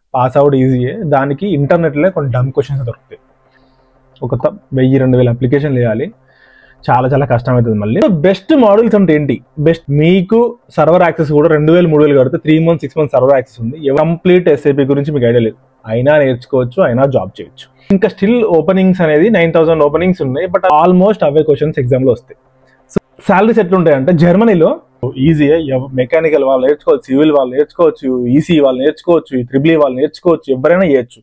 Pass out ఈజీయే దానికి ఇంటర్నెట్లో కొన్ని డమ్ క్వశ్చన్స్ దొరుకుతాయి ఒక త- వెయ్యి రెండు వేల అప్లికేషన్ వేయాలి చాలా చాలా కష్టం అవుతుంది మళ్ళీ బెస్ట్ మోడల్స్ అంటే ఏంటి బెస్ట్ మీకు సర్వర్ యాక్సెస్ కూడా రెండు వేలు మూడు వేలు కడితే three months six months server access ఉంది కంప్లీట్ ఎస్ఐపి గురించి మీకు ఐడియా లేదు అయినా నేర్చుకోవచ్చు అయినా జాబ్ చేయొచ్చు ఇంకా స్టిల్ ఓపెనింగ్స్ అనేది నైన్ థౌసండ్ ఓపెనింగ్స్ ఉన్నాయి బట్ ఆల్మోస్ట్ అవే క్వశ్చన్స్ ఎగ్జామ్ లో వస్తాయి సాలరీస్ ఎట్లుంటాయంటే జర్మనీలో ఈజీయే మెకానికల్ వాళ్ళు నేర్చుకోవచ్చు సివిల్ వాళ్ళు నేర్చుకోవచ్చు ఈసీ వాళ్ళు నేర్చుకోవచ్చు ఈ త్రిబుల్ వాళ్ళు నేర్చుకోవచ్చు ఎవరైనా చేయొచ్చు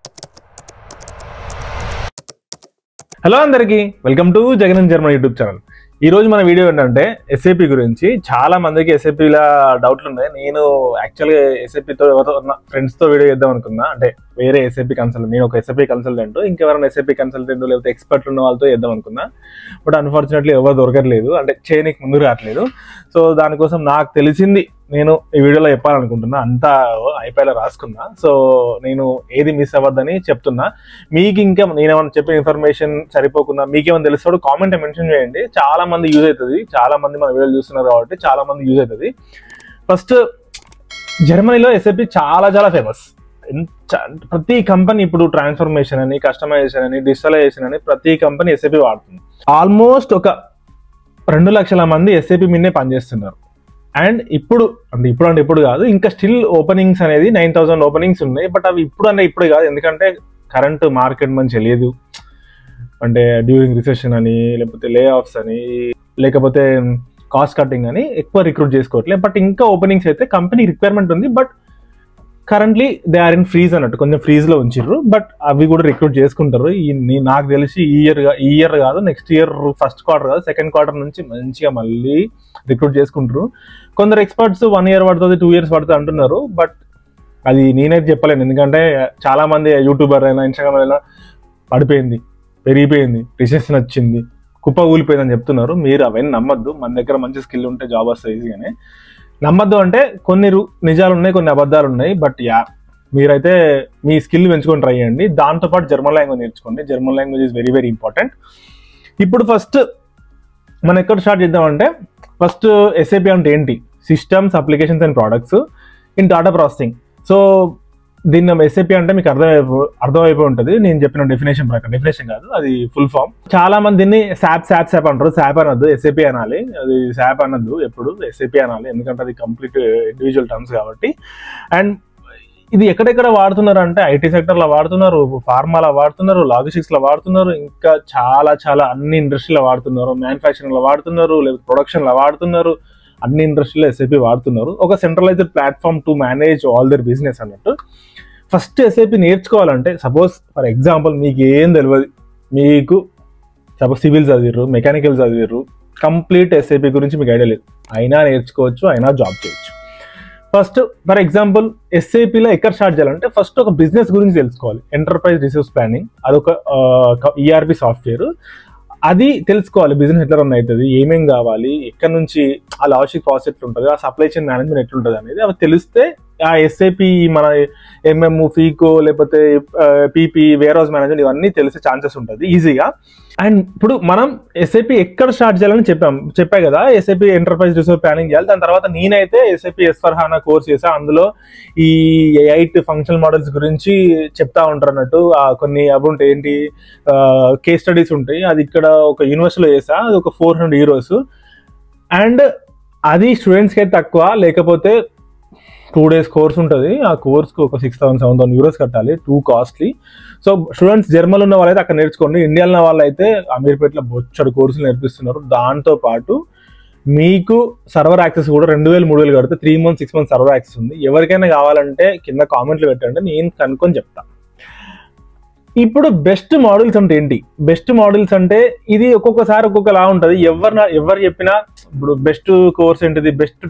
హలో అందరికి welcome to Jagan German YouTube channel ఈ రోజు మన వీడియో ఏంటంటే ఎస్ఏపి గురించి చాలా మందికి ఎస్ఏపిల డౌట్లు ఉన్నాయి నేను యాక్చువల్గా ఎస్ఏపితో ఎవరితో ఫ్రెండ్స్ తో వీడియో చేద్దాం అనుకున్నా అంటే వేరే ఎస్ఏపి కన్సల్టెంట్ నేను ఒక ఎస్ఏపి కన్సల్టెంట్ ఇంకెవరైనా ఎస్ఏపి కన్సల్టెంట్ లేకపోతే ఎక్స్పర్ట్ ఉన్న వాళ్ళతో చేద్దాం అనుకున్నా బట్ అన్ఫార్చునేట్లీ ఎవరు దొరకట్లేదు అంటే చేయనికి ముందు రావట్లేదు సో దానికోసం నాకు తెలిసింది నేను ఈ వీడియోలో చెప్పాలనుకుంటున్నా అంతా అయిపోయేలా రాసుకున్నా సో నేను ఏది మిస్ అవ్వద్దని చెప్తున్నా మీకు ఇంకా నేనేమన్నా చెప్పిన ఇన్ఫర్మేషన్ సరిపోకుండా మీకేమైనా తెలుస్తాడు కామెంట్ మెన్షన్ చేయండి చాలా మంది యూజ్ అవుతుంది చాలా మంది మన వీడియోలు చూస్తున్నారు కాబట్టి చాలా మంది యూజ్ అవుతుంది ఫస్ట్ జర్మనీలో ఎస్ఏపి చాలా చాలా ఫేమస్ ప్రతి కంపెనీ ఇప్పుడు ట్రాన్స్ఫర్మేషన్ అని కస్టమైజేషన్ అని డిజిటలైజేషన్ అని ప్రతి కంపెనీ ఎస్ఏపి వాడుతుంది ఆల్మోస్ట్ ఒక రెండు లక్షల మంది ఎస్ఏపి మీదే పనిచేస్తున్నారు అండ్ ఇప్పుడు అంటే ఇప్పుడు అంటే ఇప్పుడు కాదు ఇంకా స్టిల్ ఓపెనింగ్స్ అనేది నైన్ థౌసండ్ ఓపెనింగ్స్ ఉన్నాయి బట్ అవి ఇప్పుడు అంటే ఇప్పుడు కాదు ఎందుకంటే కరెంట్ మార్కెట్ మంచి లేదు అంటే డ్యూరింగ్ రిసెషన్ అని లేకపోతే లే ఆఫ్స్ అని లేకపోతే కాస్ట్ కటింగ్ అని ఎక్కువ రిక్రూట్ చేసుకోవట్లేదు బట్ ఇంకా ఓపెనింగ్స్ అయితే కంపెనీ రిక్వైర్మెంట్ ఉంది but currently they are in freeze అన్నట్టు కొంచెం ఫ్రీజ్ లో ఉంచిర్రు బట్ అవి కూడా రిక్రూట్ చేసుకుంటారు ఈ నీ- నాకు తెలిసి ఈ ఇయర్ ఈ ఇయర్ కాదు నెక్స్ట్ ఇయర్ ఫస్ట్ క్వార్టర్ కాదు సెకండ్ క్వార్టర్ నుంచి మంచిగా మళ్ళీ రిక్రూట్ చేసుకుంటారు కొందరు ఎక్స్పర్ట్స్ వన్ ఇయర్ పడుతుంది టూ ఇయర్స్ పడుతుంది అంటున్నారు బట్ అది నేనైతే చెప్పలేను ఎందుకంటే చాలా మంది యూట్యూబర్ అయినా ఇన్స్టాగ్రామ్ అయినా పడిపోయింది పెరిగిపోయింది రిసెషన్ వచ్చింది కుప్ప ఊలిపోయిందని చెప్తున్నారు మీరు అవన్నీ నమ్మద్దు మన దగ్గర మంచి స్కిల్ ఉంటే జాబ్ వస్తుంది ఈజీగానే నమ్మద్దు అంటే కొన్ని రు- నిజాలు ఉన్నాయి కొన్ని అబద్ధాలు ఉన్నాయి బట్ యా మీరైతే మీ స్కిల్ పెంచుకొని ట్రై చేయండి దాంతోపాటు జర్మన్ లాంగ్వేజ్ నేర్చుకోండి German language is very very important ఇప్పుడు ఫస్ట్ మనం ఎక్కడ స్టార్ట్ చేద్దామంటే ఫస్ట్ ఎస్ఏపి అంటే ఏంటి systems applications and products in data processing so దీన్ని ఎస్ఏపి అంటే మీకు అర్థమైపో అర్థమైపోయి ఉంటుంది నేను చెప్పిన డెఫినేషన్ ప్రకారం డెఫినేషన్ కాదు అది ఫుల్ ఫామ్ చాలా మంది దీన్ని శాప్ శాప్ శాప్ అంటారు శాప్ అనొద్దు ఎస్ఏపి అనాలి అది శాప్ అనొద్దు ఎప్పుడు ఎస్ఏపి అనాలి ఎందుకంటే అది కంప్లీట్ ఇండివిజువల్ టర్మ్స్ కాబట్టి అండ్ ఇది ఎక్కడెక్కడ వాడుతున్నారు అంటే ఐటీ సెక్టర్ లో వాడుతున్నారు ఫార్మాలో వాడుతున్నారు లాజిస్టిక్స్ లో వాడుతున్నారు ఇంకా చాలా చాలా అన్ని ఇండస్ట్రీలో వాడుతున్నారు మ్యానుఫ్యాక్చరింగ్ లో వాడుతున్నారు లేదా ప్రొడక్షన్ లో వాడుతున్నారు అన్ని ఇండస్ట్రీలో ఎస్ఏపి వాడుతున్నారు ఒక centralised platform to manage all their business అన్నట్టు ఫస్ట్ ఎస్ఏపి నేర్చుకోవాలంటే సపోజ్ ఫర్ ఎగ్జాంపుల్ మీకు ఏం తెలియదు మీకు సపోజ్ సివిల్ చదివిర్రు మెకానికల్ చదివిర్రు కంప్లీట్ ఎస్ఏపి గురించి మీకు ఐడియా లేదు అయినా నేర్చుకోవచ్చు అయినా జాబ్ చేయొచ్చు ఫస్ట్ ఫర్ ఎగ్జాంపుల్ ఎస్ఏపిలో ఎక్కడ స్టార్ట్ చేయాలంటే ఫస్ట్ ఒక బిజినెస్ గురించి తెలుసుకోవాలి ఎంటర్ప్రైజ్ రిసోర్స్ ప్లానింగ్ అదొక ఈఆర్పి సాఫ్ట్వేర్ అది తెలుసుకోవాలి బిజినెస్ ఎట్లా రన్ అవుతుంది ఏమేం కావాలి ఎక్కడ నుంచి ఆ లాజిక్ ప్రాసెస్ ఎట్లుంటుంది ఆ సప్లై చైన్ మేనేజ్మెంట్ ఎట్లుంటుంది అనేది అవి తెలిస్తే ఆ ఎస్ఏపి మన ఎంఎం ఫీకో లేకపోతే పీపీ వేర్ హౌస్ మేనేజ్మెంట్ ఇవన్నీ తెలిసే ఛాన్సెస్ ఉంటుంది ఈజీగా అండ్ ఇప్పుడు మనం ఎస్ఏపి ఎక్కడ స్టార్ట్ చేయాలని చెప్పాం చెప్పా కదా ఎస్ఏపి ఎంటర్ప్రైజ్ రిసోర్స్ ప్లానింగ్ చేయాలి దాని తర్వాత నేనైతే ఎస్ఏపి ఎస్ఫర్ హానా కోర్స్ చేసా అందులో ఈ ఎయిట్ ఫంక్షనల్ మోడల్స్ గురించి చెప్తా ఉంటారు అన్నట్టు ఆ కొన్ని అవి ఉంటాయి ఏంటి కేస్ స్టడీస్ ఉంటాయి అది ఇక్కడ ఒక యూనివర్సిటీలో చేసా అది ఒక ఫోర్ హండ్రెడ్ హీరోస్ అండ్ అది స్టూడెంట్స్కి అయితే తక్కువ లేకపోతే టూ డేస్ కోర్స్ ఉంటుంది ఆ కోర్స్కి ఒక six thousand seven thousand euros కట్టాలి too costly so students German ఉన్న వాళ్ళైతే అక్కడ నేర్చుకోండి ఇండియాలో ఉన్న వాళ్ళైతే అమీర్పేటలో బొచ్చడు కోర్సులు నేర్పిస్తున్నారు దాంతో పాటు మీకు సర్వర్ యాక్సెస్ కూడా రెండు వేలు మూడు వేలు కడితే three months six months server access ఉంది ఎవరికైనా కావాలంటే కింద కామెంట్లు పెట్టండి నేను కనుక్కొని చెప్తా ఇప్పుడు బెస్ట్ మోడల్స్ అంటే ఏంటి బెస్ట్ మోడల్స్ అంటే ఇది ఒక్కొక్కసారి ఒక్కొక్కలా ఉంటుంది ఎవరు ఎవరు చెప్పినా ఇప్పుడు బెస్ట్ కోర్స్ ఏంటిది బెస్ట్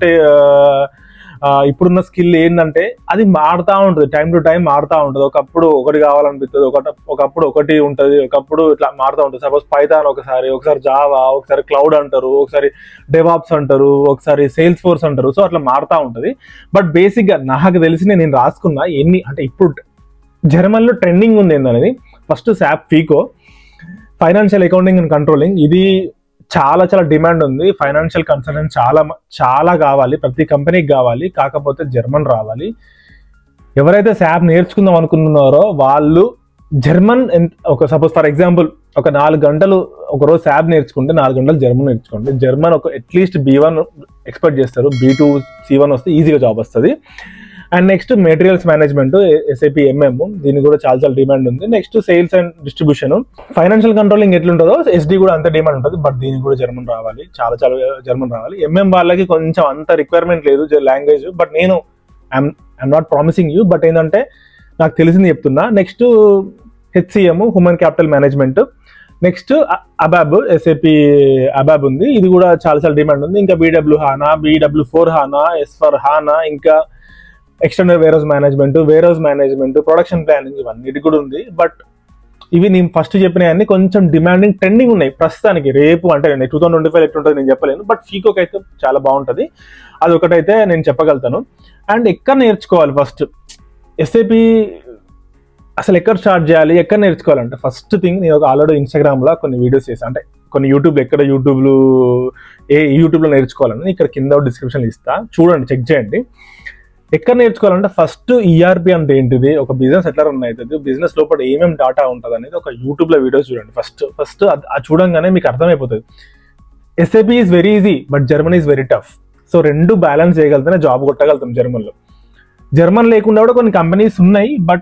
ఇప్పుడున్న స్కిల్ ఏంటంటే అది మారుతా ఉంటుంది టైం టు టైం మారుతా ఉంటుంది ఒకప్పుడు ఒకటి కావాలనిపిస్తుంది ఒకటి ఒకప్పుడు ఒకటి ఉంటుంది ఒకప్పుడు ఇట్లా మారుతూ ఉంటుంది సపోజ్ పైథాన్ ఒకసారి ఒకసారి జావా ఒకసారి క్లౌడ్ అంటారు ఒకసారి డెవాప్స్ అంటారు ఒకసారి సేల్స్ ఫోర్స్ అంటారు సో అట్లా మారుతూ ఉంటుంది బట్ బేసిక్గా నాకు తెలిసి నేను రాసుకున్నా ఎన్ని అంటే ఇప్పుడు జర్మన్లో ట్రెండింగ్ ఉంది ఏందనేది first SAP FICO financial accounting and controlling ఇది చాలా చాలా డిమాండ్ ఉంది ఫైనాన్షియల్ కన్సల్టెంట్ చాలా మ- చాలా కావాలి ప్రతి కంపెనీకి కావాలి కాకపోతే జర్మన్ రావాలి ఎవరైతే శాప్ నేర్చుకుందాం అనుకుంటున్నారో వాళ్ళు జర్మన్ ఎంత- ఒక సపోజ్ ఫర్ ఎగ్జాంపుల్ ఒక నాలుగు గంటలు ఒక రోజు శాప్ నేర్చుకుంటే నాలుగు గంటలు జర్మన్ నేర్చుకోండి జర్మన్ ఒక అట్లీస్ట్ బీ వన్ ఎక్స్పెక్ట్ చేస్తారు బీ టూ సి వన్ వస్తే ఈజీగా జాబ్ వస్తుంది and next materials management SAP MM దీనికి కూడా చాలా చాలా డిమాండ్ ఉంది next sales and distribution financial controlling ఎట్లుంటుందో ఎస్డి కూడా అంత డిమాండ్ ఉంటుంది బట్ దీనికి కూడా జర్మన్ రావాలి చాలా చాలా జర్మన్ రావాలి ఎంఎం వాళ్ళకి కొంచెం అంత రిక్వైర్మెంట్ లేదు లాంగ్వేజ్ బట్ నేను I'm I'm not promising you but ఏంటంటే నాకు తెలిసింది చెప్తున్నా next HCM human capital management next ABAP SAP ABAP ఉంది ఇది కూడా చాలా చాలా డిమాండ్ ఉంది ఇంకా BW HANA BW four HANA S for HANA ఇంకా external warehouse management warehouse management production planning ఇవన్నీ కూడా ఉంది బట్ ఇవి నేను ఫస్ట్ చెప్పినవన్నీ కొంచెం డిమాండింగ్ ట్రెండింగ్ ఉన్నాయి ప్రస్తుతానికి రేపు అంటే టూ థౌసండ్ ట్వంటీ ఫైవ్ ఎట్లుంటుంది నేను చెప్పలేను బట్ ఫీకోకి అయితే చాలా బాగుంటుంది అది ఒకటైతే నేను చెప్పగలుగుతాను అండ్ ఎక్కడ నేర్చుకోవాలి ఫస్ట్ ఎస్ఏపి అసలు ఎక్కడ స్టార్ట్ చేయాలి ఎక్కడ నేర్చుకోవాలంటే ఫస్ట్ థింగ్ నేను ఒక ఆల్రెడీ ఇన్స్టాగ్రామ్లో కొన్ని వీడియోస్ చేశాను అంటే కొన్ని యూట్యూబ్లో ఎక్కడ యూట్యూబ్లో ఏ యూట్యూబ్లో నేర్చుకోవాలని ఇక్కడ కింద డిస్క్రిప్షన్ ఇస్తా చూడండి చెక్ చేయండి ఎక్కడ నేర్చుకోవాలంటే ఫస్ట్ ఈఆర్పి అంటే ఏంటిది ఒక బిజినెస్ ఎట్లా రన్ అవుతుంది బిజినెస్ లోపల ఏమేమి డాటా ఉంటుంది అనేది ఒక యూట్యూబ్లో వీడియోస్ చూడండి ఫస్ట్ ఫస్ట్ అది చూడంగానే మీకు అర్థమైపోతుంది SAP is very easy but German is very tough so రెండు బ్యాలెన్స్ చేయగలిగితేనే జాబ్ కొట్టగలుగుతాం జర్మన్లో జర్మన్ లేకుండా కూడా కొన్ని కంపెనీస్ ఉన్నాయి బట్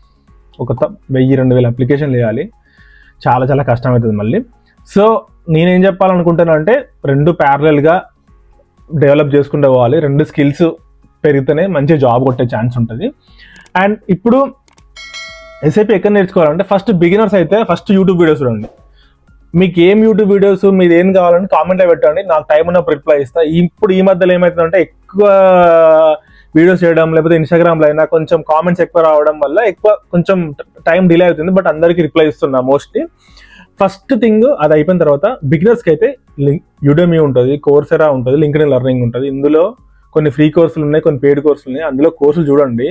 ఒక త- వెయ్యి రెండు వేల అప్లికేషన్ వేయాలి చాలా చాలా కష్టం అవుతుంది మళ్ళీ సో నేనేం చెప్పాలనుకుంటానంటే రెండు ప్యారలల్గా డెవలప్ చేసుకుంటూ పోవాలి రెండు స్కిల్స్ పెరిగితేనే మంచి జాబ్ కొట్టే ఛాన్స్ ఉంటుంది అండ్ ఇప్పుడు ఎస్ఐపి ఎక్కడ నేర్చుకోవాలంటే ఫస్ట్ బిగినర్స్ అయితే ఫస్ట్ యూట్యూబ్ వీడియోస్ చూడండి మీకు ఏం యూట్యూబ్ వీడియోస్ మీరు ఏం కావాలని కామెంట్లో పెట్టండి నాకు టైం ఉన్నప్పుడు రిప్లై ఇస్తా ఇప్పుడు ఈ మధ్యలో ఏమవుతుందంటే ఎక్కువ వీడియోస్ చేయడం లేకపోతే ఇన్స్టాగ్రామ్లో అయినా కొంచెం కామెంట్స్ ఎక్కువ రావడం వల్ల ఎక్కువ కొంచెం టైం డిలే అవుతుంది బట్ అందరికీ రిప్లై ఇస్తున్నా మోస్ట్లీ ఫస్ట్ థింగ్ అది అయిపోయిన తర్వాత బిగినర్స్కి అయితే యుడమీ ఉంటుంది కోర్సెరా ఉంటుంది లింక్డ్ లెర్నింగ్ ఉంటుంది ఇందులో కొన్ని ఫ్రీ కోర్సులు ఉన్నాయి కొన్ని పెయిడ్ కోర్సులు ఉన్నాయి అందులో కోర్సులు చూడండి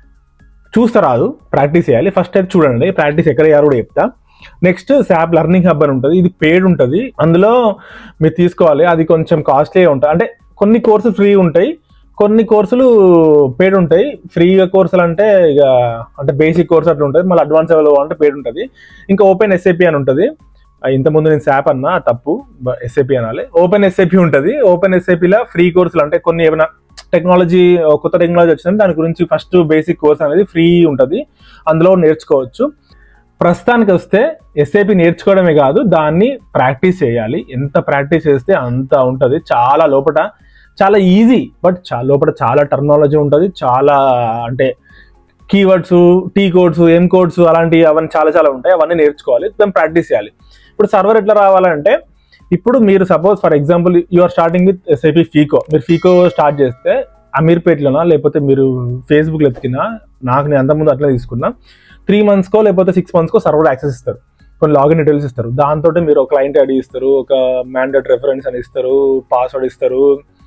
చూస్తే రాదు ప్రాక్టీస్ చేయాలి ఫస్ట్ అయితే చూడండి ప్రాక్టీస్ ఎక్కడ అయ్యారు కూడా చెప్తా నెక్స్ట్ శాప్ లెర్నింగ్ హబ్ అని ఉంటుంది ఇది పెయిడ్ ఉంటుంది అందులో మీరు తీసుకోవాలి అది కొంచెం కాస్ట్లీ ఉంటుంది అంటే కొన్ని కోర్సులు ఫ్రీ ఉంటాయి కొన్ని కోర్సులు పెయిడ్ ఉంటాయి ఫ్రీగా కోర్సులు అంటే ఇక అంటే బేసిక్ కోర్స్ అట్లా ఉంటుంది మళ్ళీ అడ్వాన్స్ లెవెల్ అంటే పెయిడ్ ఉంటుంది ఇంకా ఓపెన్ ఎస్ఏపి అని ఉంటుంది ఆ, ఇంతకుముందు నేను శాప్ అన్నా తప్పు ఎస్ఏపి అనాలి ఓపెన్ ఎస్ఏపి ఉంటుంది ఓపెన్ ఎస్ఏపిలో ఫ్రీ కోర్సులు అంటే కొన్ని ఏమైనా టెక్నాలజీ కొత్త టెక్నాలజీ వచ్చింది దాని గురించి ఫస్ట్ బేసిక్ కోర్స్ అనేది ఫ్రీ ఉంటుంది అందులో నేర్చుకోవచ్చు ప్రస్తుతానికి వస్తే ఎస్ఏపి నేర్చుకోవడమే కాదు దాన్ని ప్రాక్టీస్ చేయాలి ఎంత ప్రాక్టీస్ చేస్తే అంత ఉంటుంది చాలా లోపల చాలా ఈజీ బట్ చాలా లోపల చాలా టర్మినాలజీ ఉంటుంది చాలా అంటే keywords T codes M codes అలాంటివి అవన్నీ చాలా చాలా ఉంటాయి అవన్నీ నేర్చుకోవాలి దాన్ని ప్రాక్టీస్ చేయాలి ఇప్పుడు సర్వర్ ఎట్లా రావాలంటే ఇప్పుడు మీరు suppose for example you are starting with SAP FICO మీరు ఫీకో స్టార్ట్ చేస్తే అమీర్పేట్లోనా లేకపోతే మీరు ఫేస్బుక్లో ఎత్తికినా నాకు నేను అంతకుముందు అట్లా తీసుకున్నా త్రీ మంత్స్కో లేకపోతే సిక్స్ మంత్స్కో సర్వర్ యాక్సెస్ ఇస్తారు కొన్ని లాగిన్ డీటెయిల్స్ ఇస్తారు దాంతో మీరు ఒక క్లయింట్ ఐడి ఇస్తారు ఒక మ్యాండేట్ రెఫరెన్స్ అని ఇస్తారు పాస్వర్డ్ ఇస్తారు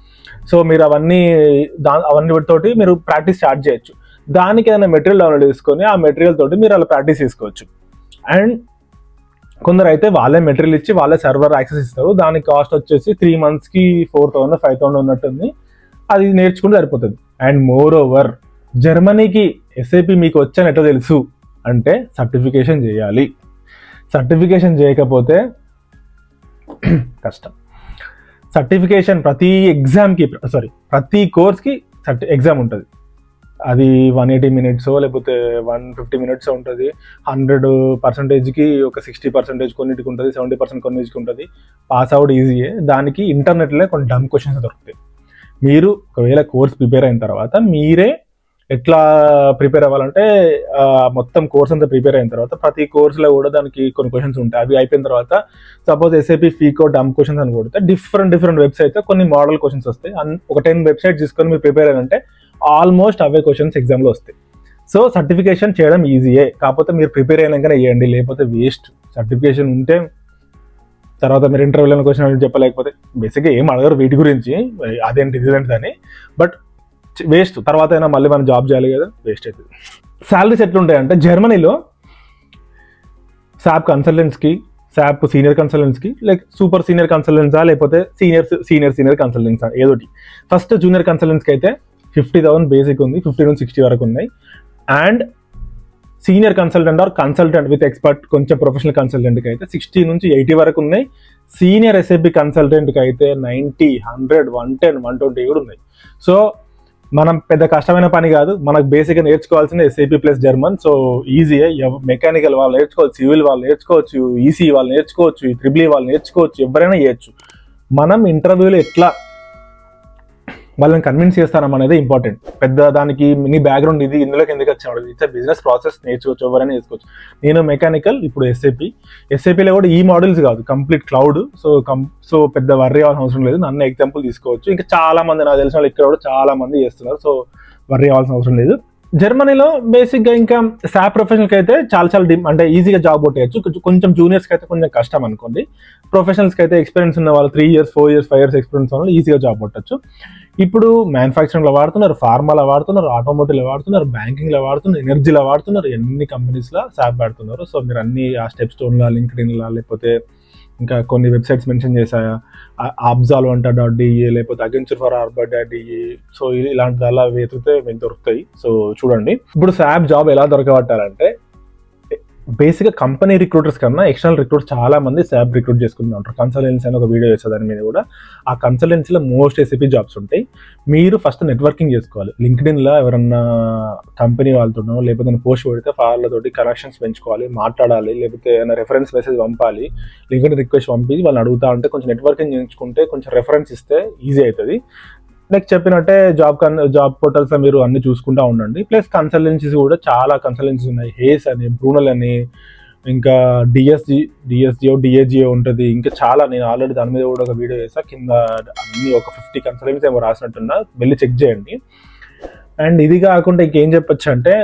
సో మీరు అవన్నీ దా అవన్నీ తోటి మీరు ప్రాక్టీస్ స్టార్ట్ చేయొచ్చు దానికి ఏదైనా మెటీరియల్ డౌన్లోడ్ చేసుకొని ఆ మెటీరియల్ తోటి మీరు అలా ప్రాక్టీస్ చేసుకోవచ్చు అండ్ కొందరు అయితే వాళ్ళే మెటీరియల్ ఇచ్చి వాళ్ళే సర్వర్ యాక్సెస్ ఇస్తారు దాని కాస్ట్ వచ్చేసి త్రీ మంత్స్కి ఫోర్ థౌసండ్ ఫైవ్ థౌసండ్ ఉన్నట్టుంది అది నేర్చుకుంటే సరిపోతుంది అండ్ మోర్ ఓవర్ జర్మనీకి ఎస్ఐపి మీకు వచ్చని ఎట్లా తెలుసు అంటే సర్టిఫికేషన్ చేయాలి సర్టిఫికేషన్ చేయకపోతే కష్టం సర్టిఫికేషన్ ప్రతి ఎగ్జామ్కి సారీ ప్రతి కోర్స్కి సర్టి ఎగ్జామ్ ఉంటుంది అది వన్ ఎయిటీ మినిట్స్ లేకపోతే వన్ ఫిఫ్టీ మినిట్స్ ఉంటుంది హండ్రెడ్ పర్సెంటేజ్కి ఒక సిక్స్టీ పర్సెంటేజ్ కొన్నిటికి ఉంటుంది సెవెంటీ పర్సెంట్ కొన్నిటికి ఉంటుంది పాస్ అవుట్ ఈజీయే దానికి ఇంటర్నెట్లో కొన్ని డమ్ క్వశ్చన్స్ దొరుకుతాయి మీరు ఒకవేళ కోర్స్ ప్రిపేర్ అయిన తర్వాత మీరే ఎట్లా ప్రిపేర్ అవ్వాలంటే ఆ, మొత్తం కోర్స్ అంతా ప్రిపేర్ అయిన తర్వాత ప్రతి కోర్సులో కూడా దానికి కొన్ని క్వశ్చన్స్ ఉంటాయి అవి అయిపోయిన తర్వాత suppose SAP FICO dump questions అని కొడితే డిఫరెంట్ డిఫరెంట్ వెబ్సైట్ కొన్ని మోడల్ క్వశ్చన్స్ వస్తాయి అన్- ఒక టెన్ వెబ్సైట్ తీసుకొని మీరు ప్రిపేర్ అయ్యారంటే ఆల్మోస్ట్ అవే క్వశ్చన్స్ ఎగ్జామ్లో వస్తాయి సో సర్టిఫికేషన్ చేయడం ఈజీయే కాకపోతే మీరు ప్రిపేర్ అయినాకనే చేయండి లేకపోతే వేస్ట్ సర్టిఫికేషన్ ఉంటే తర్వాత మీరు ఇంటర్వ్యూలో క్వశ్చన్ చెప్పలేకపోతే బేసిక్గా ఏం అడగరు వీటి గురించి అదేంటి ఇదేంటి అని బట్ వేస్ట్ తర్వాత అయినా మళ్ళీ మనం జాబ్ చేయాలి కదా వేస్ట్ అవుతుంది శాలరీస్ ఎట్లుంటాయంటే జర్మనీలో శాప్ కన్సల్టెంట్స్కి శాప్ సీనియర్ కన్సల్టెంట్స్కి లైక్ సూపర్ సీనియర్ కన్సల్టెంట్సా లేకపోతే సీనియర్ సీనియర్ సీనియర్ కన్సల్టెంట్సా ఏదోటి ఫస్ట్ జూనియర్ కన్సల్టెంట్స్కి అయితే ఫిఫ్టీ థౌసండ్ బేసిక్ ఉంది ఫిఫ్టీ నుంచి సిక్స్టీ వరకు ఉన్నాయి and senior consultant or consultant with expert కొంచెం ప్రొఫెషనల్ కన్సల్టెంట్కి అయితే సిక్స్టీ నుంచి ఎయిటీ వరకు ఉన్నాయి సీనియర్ ఎస్ఏపి కన్సల్టెంట్కి అయితే ninety hundred one ten one twenty కూడా ఉన్నాయి సో మనం పెద్ద కష్టమైన పని కాదు మనకు బేసిక్గా నేర్చుకోవాల్సిన ఎస్ఏపి ప్లస్ జర్మన్ సో ఈజీయే మెకానికల్ వాళ్ళు నేర్చుకోవచ్చు సివిల్ వాళ్ళు నేర్చుకోవచ్చు ఈసీ వాళ్ళు నేర్చుకోవచ్చు ట్రిపుల్ వాళ్ళు నేర్చుకోవచ్చు ఎవరైనా చేయొచ్చు మనం ఇంటర్వ్యూలో ఎట్లా వాళ్ళని కన్విన్స్ చేస్తానం అనేది ఇంపార్టెంట్ పెద్ద దానికి నీ బ్యాక్గ్రౌండ్ ఇది ఇందులోకి ఎందుకు వచ్చాడు ఇట్స్ బిజినెస్ ప్రాసెస్ నేర్చుకోవచ్చు ఎవరైనా నేర్చుకోవచ్చు నేను మెకానికల్ ఇప్పుడు ఎస్ఏపి ఎస్ఏపిలో కూడా ఈ మోడల్స్ కాదు complete cloud so come so పెద్ద వర్రీ అవ్వాల్సిన అవసరం లేదు నన్ను ఎగ్జాంపుల్ తీసుకోవచ్చు ఇంకా చాలా మంది నాకు తెలిసిన వాళ్ళు ఇక్కడ కూడా చాలా మంది చేస్తున్నారు సో వర్రీ అవ్వాల్సిన అవసరం లేదు జర్మనీలో బేసిక్గా ఇంకా శాప్ ప్రొఫెషనల్కి అయితే చాలా చాలా డిమ్ అంటే ఈజీగా జాబ్ కొట్టేయచ్చు కొంచెం- కొంచెం జూనియర్స్కి అయితే కొంచెం కష్టం అనుకోండి ప్రొఫెషనల్స్కి అయితే ఎక్స్పీరియన్స్ ఉన్న వాళ్ళు three years four years five years experience ఉన్న వాళ్ళు ఈజీగా జాబ్ కొట్టచ్చు ఇప్పుడు మ్యానుఫ్యాక్చరింగ్లో వాడుతున్నారు ఫార్మాలో వాడుతున్నారు ఆటోమోటివ్లో వాడుతున్నారు బ్యాంకింగ్లో వాడుతున్నారు ఎనర్జీలో వాడుతున్నారు ఎన్ని కంపెనీస్లో శాప్ వాడుతున్నారు సో మీరు అన్ని ఆ స్టెప్ స్టోన్లా లింక్డ్ఇన్లా లేకపోతే ఇంకా కొన్ని వెబ్సైట్స్ మెన్షన్ చేశాయా అబ్జాల్ వంట డాట్ డిఈ లేకపోతే అగెన్చర్ ఫర్ ఆర్బర్ డాట్ డిఈ సో ఇలాంటిది అలా వెతికితే మీకు దొరుకుతాయి సో చూడండి ఇప్పుడు శాప్ జాబ్ ఎలా దొరకబట్టారంటే బేసిక్గా కంపెనీ రిక్రూటర్స్ కన్నా ఎక్స్టర్నల్ రిక్రూటర్స్ చాలా మంది శాప్ రిక్రూట్ చేసుకుంటూ ఉంటారు కన్సల్టెన్సీ అని ఒక వీడియో చేస్తారు దాని మీద కూడా ఆ కన్సల్టెన్సీలో మోస్ట్ ఎస్ఏపీ జాబ్స్ ఉంటాయి మీరు ఫస్ట్ నెట్వర్కింగ్ చేసుకోవాలి లింక్డ్ఇన్లో ఎవరన్నా కంపెనీ వాళ్ళతోనో లేకపోతే పోస్ట్ పెడితే వాళ్ళతోటి కనెక్షన్స్ పెంచుకోవాలి మాట్లాడాలి లేకపోతే ఏమైనా రెఫరెన్స్ మెసేజ్ పంపాలి లింక్డ్ఇన్ రిక్వెస్ట్ పంపి వాళ్ళని అడుగుతా ఉంటే కొంచెం నెట్వర్కింగ్ చేయించుకుంటే కొంచెం రెఫరెన్స్ ఇస్తే ఈజీ అవుతుంది నెక్స్ట్ చెప్పినట్టే జాబ్ కన్ జాబ్ పోర్టల్స్ మీరు అన్ని చూసుకుంటా ఉండండి ప్లస్ కన్సల్టెన్సీస్ కూడా చాలా కన్సల్టెన్సీస్ ఉన్నాయి హేస్ అని బ్రూనల్ అని ఇంకా డిఎస్జి డిఎస్జిఓ డిఏజిఓ ఉంటుంది ఇంకా చాలా నేను ఆల్రెడీ దాని మీద కూడా ఒక వీడియో చేసా కింద అన్ని ఒక ఫిఫ్టీ కన్సల్టెన్సీ ఏమో రాసినట్టున్నా వెళ్ళి చెక్ చేయండి అండ్ ఇది కాకుండా ఇంకేం చెప్పొచ్చు అంటే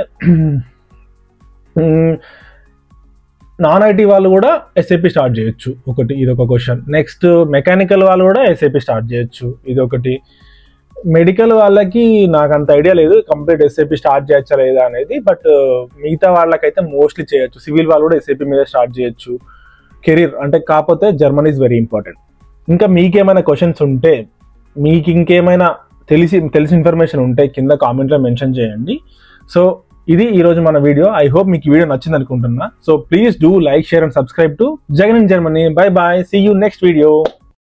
నాన్ ఐటీ వాళ్ళు కూడా ఎస్ఏపి స్టార్ట్ చేయొచ్చు ఒకటి ఇది ఒక క్వశ్చన్ నెక్స్ట్ మెకానికల్ వాళ్ళు కూడా ఎస్ఏపి స్టార్ట్ చేయొచ్చు ఇది ఒకటి మెడికల్ వాళ్ళకి నాకు అంత ఐడియా లేదు కంప్లీట్ ఎస్ఏపి స్టార్ట్ చేయొచ్చా లేదా అనేది బట్ మిగతా వాళ్ళకైతే మోస్ట్లీ చేయొచ్చు సివిల్ వాళ్ళు కూడా ఎస్ఏపి మీద స్టార్ట్ చేయొచ్చు కెరీర్ అంటే కాకపోతే జర్మనీ ఇస్ వెరీ ఇంపార్టెంట్ ఇంకా మీకేమైనా క్వశ్చన్స్ ఉంటే మీకు ఇంకేమైనా తెలిసి తెలిసిన ఇన్ఫర్మేషన్ ఉంటే కింద కామెంట్లో మెన్షన్ చేయండి సో ఇది ఈ రోజు మన వీడియో ఐ హోప్ మీకు ఈ వీడియో నచ్చింది అనుకుంటున్నా so please do like share and subscribe to Jagan in Germany bye bye see you next video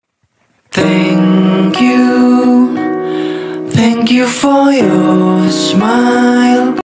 Thank you, thank you for your smile.